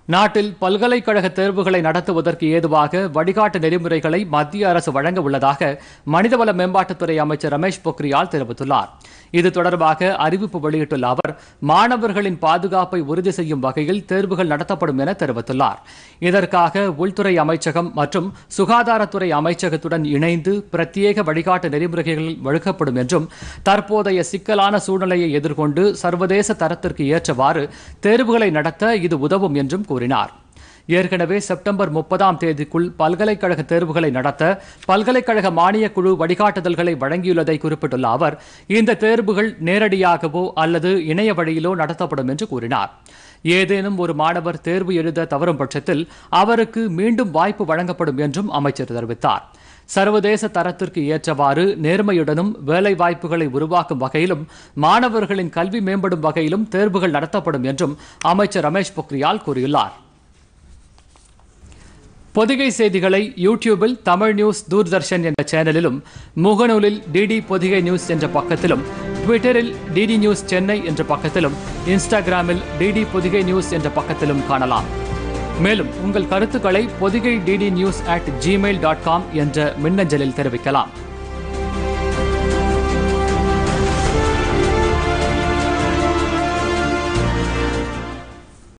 நாட்டில் பல்கலைக்கழக தேர்வுகளை நடத்துவதற்கு ஏதுவாக வழிகாட்டு நெறிமுறைகளை மத்திய அரசு வழங்க உள்ளதாக மனிதவள மேம்பாட்டுத்துறை அமைச்சர் ரமேஷ் பொக்ரியால் தெரிவித்துள்ளார் இது தொடர்பாக அறிவிப்பு வெளியிட்டுள்ள அவர் மாணவர்களின் பாதுகாப்பை உறுதி செய்யும் வகையில் தேர்வுகள் நடத்தப்படும் என தெரிவித்துள்ளார் இதற்காக உள்துறை அமைச்சகம் மற்றும் சுகாதாரத்துறை அமைச்சகத்துடன் இணைந்து பிரத்யேக வழிகாட்டு நெறிமுறைகள் வழங்கப்படும் என்றும் தற்போதைய சிக்கலான சூழ்நிலையை எதிர்கொண்டு சர்வதேச தரத்திற்கு ஏற்றவாறு தேர்வுகளை நடத்த இது உதவும் என்றும் கூறினார் ஏற்கனவே செப்டம்பர் முப்பதாம் தேதிக்குள் பல்கலைக்கழக தேர்வுகளை நடத்த பல்கலைக்கழக மானியக் குழு வழிகாட்டுதல்களை வழங்கியுள்ளதை குறிப்பிட்டுள்ள அவர் இந்த தேர்வுகள் நேரடியாகவோ அல்லது இணைய வழியிலோ நடத்தப்படும் என்று கூறினார் ஏதேனும் ஒரு மாணவர் தேர்வு எழுத தவறும் பட்சத்தில் அவருக்கு மீண்டும் வாய்ப்பு வழங்கப்படும் என்றும் அமைச்சர் தெரிவித்தார் சர்வதேச தரத்திற்கு ஏற்றவாறு நேர்மையுடனும் வேலை வாய்ப்புகளை உருவாக்கும் வகையிலும் மாணவர்களின் கல்வி மேம்படும் வகையிலும் தேர்வுகள் நடத்தப்படும் என்றும் அமைச்சர் ரமேஷ் பொக்ரியால் கூறியுள்ளார் பொதிகை செய்திகளை யூடியூபில் தமிழ் நியூஸ் தூர்தர்ஷன் என்ற சேனலிலும் முகநூலில் டிடி பொதிகை நியூஸ் என்ற பக்கத்திலும் ட்விட்டரில் டிடி நியூஸ் சென்னை என்ற பக்கத்திலும் இன்ஸ்டாகிராமில் டிடி பொதிகை நியூஸ் என்ற பக்கத்திலும் காணலாம் மேலும் உங்கள் கருத்துக்களை Podhigai DD news at Gmail dot com என்ற மின்னஞ்சலில் தெரிவிக்கலாம்